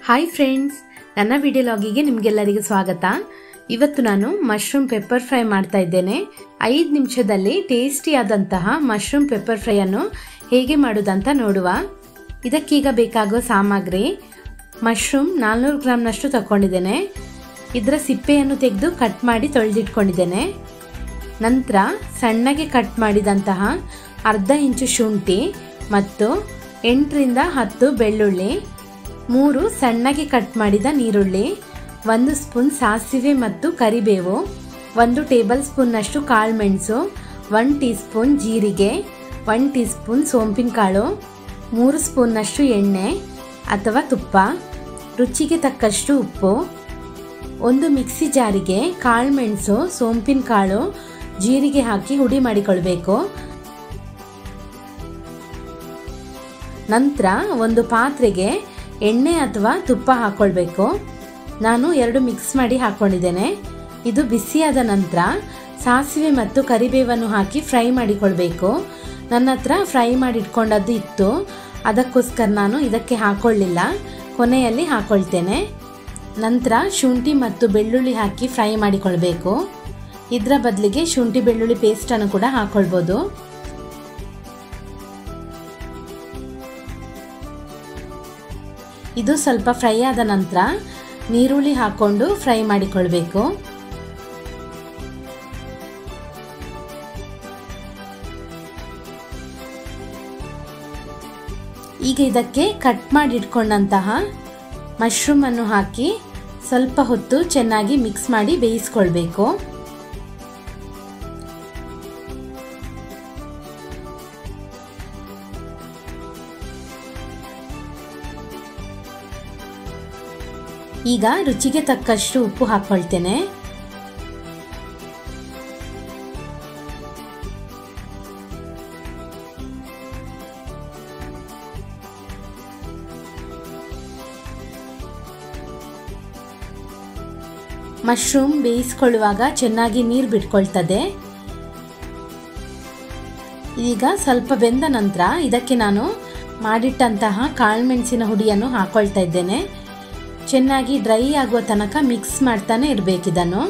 hi friends ನನ್ನ video ಲಾಗಿಗೆ ನಿಮಗೆಲ್ಲರಿಗೂ ಸ್ವಾಗತ ಇವತ್ತು ನಾನು ಮಶ್ರೂಮ್ ಪೆಪ್ಪರ್ ಫ್ರೈ ಮಾಡ್ತಾ ಇದ್ದೇನೆ ಐದು ನಿಮಿಷದಲ್ಲಿ ಟೇಸ್ಟಿ ಆದಂತಹ ಮಶ್ರೂಮ್ ಪೆಪ್ಪರ್ ಫ್ರೈಯನ್ನು ಹೇಗೆ ಮಾಡೋದಂತ ನೋಡುವ ಇದಕ್ಕೀಗ ಬೇಕಾಗುವ ಸಾಮಗ್ರಿ ಮಶ್ರೂಮ್ ನಾಲ್ನೂರು ಗ್ರಾಮ್ನಷ್ಟು ತಗೊಂಡಿದ್ದೇನೆ ಇದರ ಸಿಪ್ಪೆಯನ್ನು ತೆಗೆದು ಕಟ್ ಮಾಡಿ ತೊಳೆದಿಟ್ಕೊಂಡಿದ್ದೇನೆ ನಂತರ ಸಣ್ಣಗೆ ಕಟ್ ಮಾಡಿದಂತಹ ಅರ್ಧ ಇಂಚು ಶುಂಠಿ ಮತ್ತು ಎಂಟರಿಂದ ಹತ್ತು ಬೆಳ್ಳುಳ್ಳಿ ಮೂರು ಸಣ್ಣಗೆ ಕಟ್ ಮಾಡಿದ ನೀರುಳ್ಳಿ ಒಂದು ಸ್ಪೂನ್ ಸಾಸಿವೆ ಮತ್ತು ಕರಿಬೇವು ಒಂದು ಟೇಬಲ್ ಸ್ಪೂನ್ನಷ್ಟು ಕಾಳುಮೆಣಸು ಒನ್ ಟೀ ಸ್ಪೂನ್ ಜೀರಿಗೆ ಒನ್ ಟೀ ಸ್ಪೂನ್ ಸೋಂಪಿನ ಕಾಳು ಮೂರು ಸ್ಪೂನ್ನಷ್ಟು ಎಣ್ಣೆ ಅಥವಾ ತುಪ್ಪ ರುಚಿಗೆ ತಕ್ಕಷ್ಟು ಉಪ್ಪು ಒಂದು ಮಿಕ್ಸಿ ಜಾರಿಗೆ ಕಾಳುಮೆಣಸು ಸೋಂಪಿನ ಕಾಳು ಜೀರಿಗೆ ಹಾಕಿ ಹುಡಿ ಮಾಡಿಕೊಳ್ಬೇಕು ನಂತರ ಒಂದು ಪಾತ್ರೆಗೆ ಎಣ್ಣೆ ಅಥವಾ ತುಪ್ಪ ಹಾಕ್ಕೊಳ್ಬೇಕು ನಾನು ಎರಡು ಮಿಕ್ಸ್ ಮಾಡಿ ಹಾಕ್ಕೊಂಡಿದ್ದೇನೆ ಇದು ಬಿಸಿಯಾದ ನಂತರ ಸಾಸಿವೆ ಮತ್ತು ಕರಿಬೇವನ್ನು ಹಾಕಿ ಫ್ರೈ ಮಾಡಿಕೊಳ್ಬೇಕು ನನ್ನ ಹತ್ರ ಫ್ರೈ ಮಾಡಿ ಇಟ್ಕೊಂಡದ್ದು ಇತ್ತು ಅದಕ್ಕೋಸ್ಕರ ನಾನು ಇದಕ್ಕೆ ಹಾಕೊಳ್ಳಿಲ್ಲ ಕೊನೆಯಲ್ಲಿ ಹಾಕೊಳ್ತೇನೆ ನಂತರ ಶುಂಠಿ ಮತ್ತು ಬೆಳ್ಳುಳ್ಳಿ ಹಾಕಿ ಫ್ರೈ ಮಾಡಿಕೊಳ್ಬೇಕು ಇದರ ಬದಲಿಗೆ ಶುಂಠಿ ಬೆಳ್ಳುಳ್ಳಿ ಪೇಸ್ಟನ್ನು ಕೂಡ ಹಾಕೊಳ್ಬೋದು ಇದು ಸ್ವಲ್ಪ ಫ್ರೈ ಆದ ನಂತರ ನೀರುಳ್ಳಿ ಹಾಕೊಂಡು ಫ್ರೈ ಮಾಡಿಕೊಳ್ಬೇಕು ಈಗ ಇದಕ್ಕೆ ಕಟ್ ಮಾಡಿ ಇಟ್ಕೊಂಡಂತಹ ಮಶ್ರೂಮ್ ಅನ್ನು ಹಾಕಿ ಸ್ವಲ್ಪ ಹೊತ್ತು ಚೆನ್ನಾಗಿ ಮಿಕ್ಸ್ ಮಾಡಿ ಬೇಯಿಸ್ಕೊಳ್ಬೇಕು ಈಗ ರುಚಿಗೆ ತಕ್ಕಷ್ಟು ಉಪ್ಪು ಹಾಕೊಳ್ತೇನೆ ಮಶ್ರೂಮ್ ಬೇಯಿಸ್ಕೊಳ್ಳುವಾಗ ಚೆನ್ನಾಗಿ ನೀರು ಬಿಟ್ಕೊಳ್ತದೆ ಈಗ ಸ್ವಲ್ಪ ಬೆಂದ ನಂತರ ಇದಕ್ಕೆ ನಾನು ಮಾಡಿಟ್ಟಂತಹ ಕಾಳುಮೆಣಸಿನ ಹುಡಿಯನ್ನು ಹಾಕೊಳ್ತಾ ಇದ್ದೇನೆ ಚೆನ್ನಾಗಿ ಡ್ರೈ ಆಗುವ ತನಕ ಮಿಕ್ಸ್ ಮಾಡ್ತಾನೆ ಇರಬೇಕಿದನ್ನು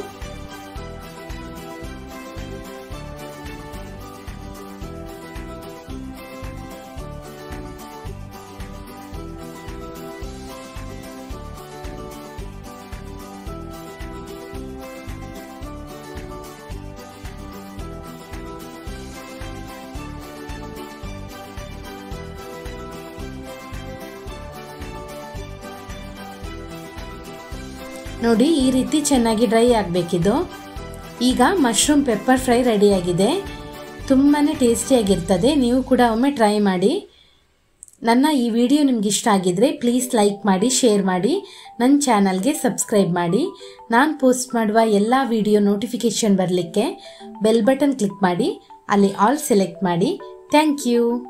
ನೋಡಿ ಈ ರೀತಿ ಚೆನ್ನಾಗಿ ಡ್ರೈ ಆಗಬೇಕಿದು ಈಗ ಮಶ್ರೂಮ್ ಪೆಪ್ಪರ್ ಫ್ರೈ ರೆಡಿಯಾಗಿದೆ ತುಂಬಾ ಟೇಸ್ಟಿಯಾಗಿರ್ತದೆ ನೀವು ಕೂಡ ಒಮ್ಮೆ ಟ್ರೈ ಮಾಡಿ ನನ್ನ ಈ ವಿಡಿಯೋ ನಿಮ್ಗೆ ಇಷ್ಟ ಆಗಿದ್ರೆ ಪ್ಲೀಸ್ ಲೈಕ್ ಮಾಡಿ ಶೇರ್ ಮಾಡಿ ನನ್ನ ಚಾನಲ್ಗೆ ಸಬ್ಸ್ಕ್ರೈಬ್ ಮಾಡಿ ನಾನು ಪೋಸ್ಟ್ ಮಾಡುವ ಎಲ್ಲ ವಿಡಿಯೋ ನೋಟಿಫಿಕೇಷನ್ ಬರಲಿಕ್ಕೆ ಬೆಲ್ ಬಟನ್ ಕ್ಲಿಕ್ ಮಾಡಿ ಅಲ್ಲಿ ಆಲ್ ಸೆಲೆಕ್ಟ್ ಮಾಡಿ ಥ್ಯಾಂಕ್ ಯು